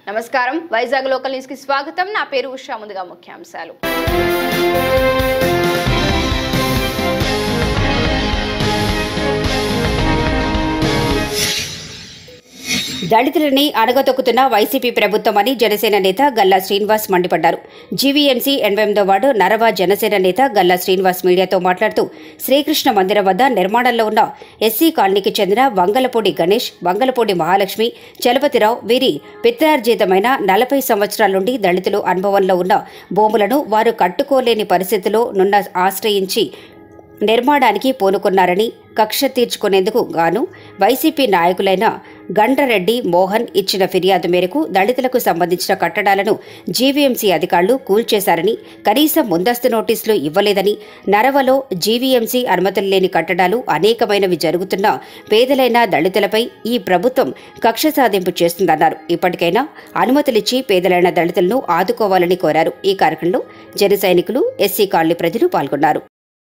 నమస్కారం Vizag local news కి స్వాగతం నా పేరు ఉషా ముందుగా ముఖ్యాంశాలు దళితులని అణగతొక్కుతున్న వైసీపీ ప్రభుత్వం అని జనసేన నేత గల్లా శ్రీనివాస్ మండిపడ్డారు జీవీఎంసీ ఎనభైదో వార్డు నరవ జనసేన నేత గల్లా శ్రీనివాస్ మీడియాతో మాట్లాడుతూ శ్రీకృష్ణ మందిరం వద్ద నిర్మాణంలో ఉన్న ఎస్సీ కాలనీకి చెందిన వంగలపూడి గణేష్ వంగలపూడి మహాలక్ష్మి చలపతిరావు వీరి పిత్రార్జితమైన నలభై సంవత్సరాల నుండి దళితులు అనుభవంలో ఉన్న భూములను వారు కట్టుకోలేని పరిస్థితిలో నున్న ఆశ్రయించి నిర్మాణానికి పూనుకున్నారని కక్ష తీర్చుకునేందుకు గాను వైసీపీ నాయకులైన గండ్రరెడ్డి మోహన్ ఇచ్చిన ఫిర్యాదు మేరకు దళితులకు సంబంధించిన కట్టడాలను జీవీఎంసీ అధికారులు కూల్చేశారని కనీసం ముందస్తు నోటీసులు ఇవ్వలేదని నరవలో జీవీఎంసీ అనుమతులు లేని కట్టడాలు అనేకమైనవి జరుగుతున్న పేదలైన దళితులపై ఈ ప్రభుత్వం కక్ష సాధింపు చేస్తుందన్నారు ఇప్పటికైనా అనుమతులిచ్చి పేదలైన దళితులను ఆదుకోవాలని కోరారు ఈ కార్యక్రమంలో జన సైనికులు ఎస్సీ కాలనీ ప్రజలు పాల్గొన్నారు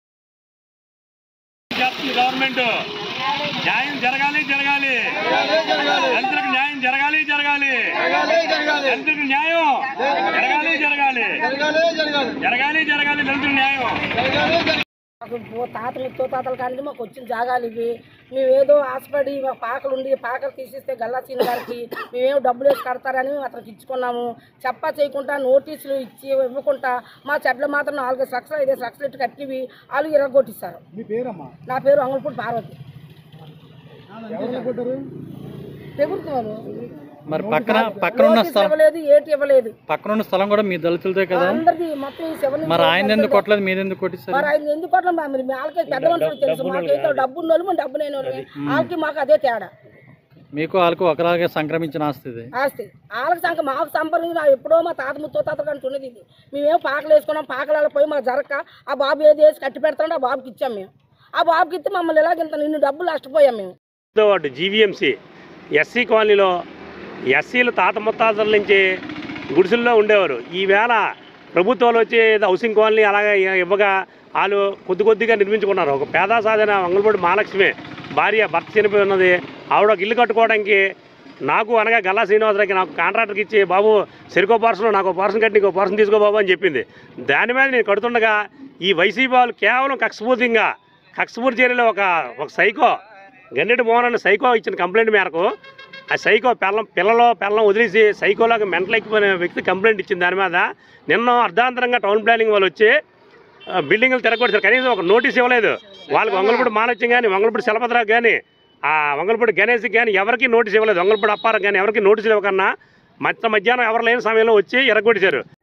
చేస్తుంది గవర్నమెంట్ న్యాయం జరగాలి జరగాలి దళితులకు న్యాయం జరగాలి జరగాలి దళితులకు న్యాయం జరగాలి జరగాలి జరగాలి జరగాలి దళితులకు న్యాయం మాకు ఓ తాతలు ముత్తో తాతల కానీ మాకు వచ్చిన జాగాలు ఇవి మేమేదో ఆశపడి మా పాకలు ఉండి పాకలు తీసిస్తే గల్లా సీన్ గారికి మేమేం డబ్బులు వేసి కడతారని మేము అతనికి ఇచ్చుకున్నాము చెప్పా చేయకుండా నోటీసులు ఇచ్చి ఇవ్వకుండా మా చెడ్లు మాత్రం నాలుగైదు లక్షలు ఐదు లక్షలు ఇట్టు కట్టివి వాళ్ళు ఇరగొట్టిస్తారు మీ పేరమ్మా నా పేరు అంగళపూడి పార్వతి ఎవరు కొట్టారు ప్రభుత్వం వాళ్ళు. మరి పక్కన పక్కన ఉన్న నోటీసులు స్థలం ఇవ్వలేదు ఏటి ఇవ్వలేదు పక్కన ఉన్న స్థలం కూడా మీ దళితులదే కదా అందరిది మొత్తం ఈ సెవెన్ మరి ఆయన ఎందుకు కొట్టలేదు మీరు ఎందుకు కొట్టిస్తారు మరి ఆయన ఎందుకు కొట్టడం మరి వాళ్ళకి పెద్ద మనుషులకు తెలుసు మాకైతే డబ్బు ఉన్న వాళ్ళు మనం డబ్బు లేని వాళ్ళమే. వాళ్ళకి మాకు అదే తేడా మీకు వాళ్ళకు ఒకలాగే సంక్రమించిన ఆస్తి ఇది ఆస్తి వాళ్ళకి సంఖ్య మాకు సంపాదించిన ఎప్పుడో మా తాత ముత్తో తాత కానీ ఉన్నది ఇది మేమేం పాకలు వేసుకున్నాం పాకలలో పోయి మా జరక ఆ బాబు ఏది వేసి కట్టి పెడతాడో ఆ బాబుకి ఇచ్చాం మేము ఆ బాబుకి ఇస్తే మమ్మల్ని ఎలాగింత నిన్ను డబ్బులు నష్టపోయాం మేము తో వాటి జీవీఎంసీ ఎస్సీ కాలనీలో ఎస్సీలు తాత ముత్తాతల నుంచి గుడిసెల్లో ఉండేవారు ఈవేళ ప్రభుత్వాలు వచ్చి ఏదో హౌసింగ్ కాలనీ అలాగే ఇవ్వగా వాళ్ళు కొద్ది కొద్దిగా నిర్మించుకున్నారు ఒక పేద సాధన వంగలపూడి మహాలక్ష్మి భార్య భర్త చనిపోయి ఉన్నది ఆవిడ ఒక ఇల్లు కట్టుకోవడానికి నాకు అనగా గల్లా శ్రీనివాసరావుకి నాకు కాంట్రాక్టర్కి ఇచ్చి బాబు సెరికో పర్సన్ నాకు పర్సన్ కట్టి ఇంకో పర్సన్ తీసుకో బాబు అని చెప్పింది దాని మీద నేను కడుతుండగా ఈ వైసీపీ వాళ్ళు కేవలం కక్షపూర్తిగా కక్షపూర్తి చర్యలో ఒక ఒక సైకో గన్నెటి మోహన్ అనే సైకో ఇచ్చిన కంప్లైంట్ మేరకు ఆ సైకో పిల్లం పిల్లలో పిల్లం వదిలేసి సైకోలాగా మెంటల్ ఎక్కిపోయిన వ్యక్తి కంప్లైంట్ ఇచ్చింది దాని మీద నిన్న అర్ధాంతరంగా టౌన్ ప్లానింగ్ వాళ్ళు వచ్చి ఆ, బిల్డింగ్లు తిరగొట్టారు కనీసం ఒక నోటీస్ ఇవ్వలేదు వాళ్ళకి వంగలపూడి మాలత్యం కానీ వంగలపూడి శలభద్రాకు కానీ ఆ వంగలపూడి గణేష్కి కానీ ఎవరికి నోటీస్ ఇవ్వలేదు వంగలపూడి అప్పారం కానీ ఎవరికి నోటీస్ ఇవ్వకన్నా మధ్య మధ్యాహ్నం ఎవరు లేని సమయంలో వచ్చి ఎరగొట్టేశారు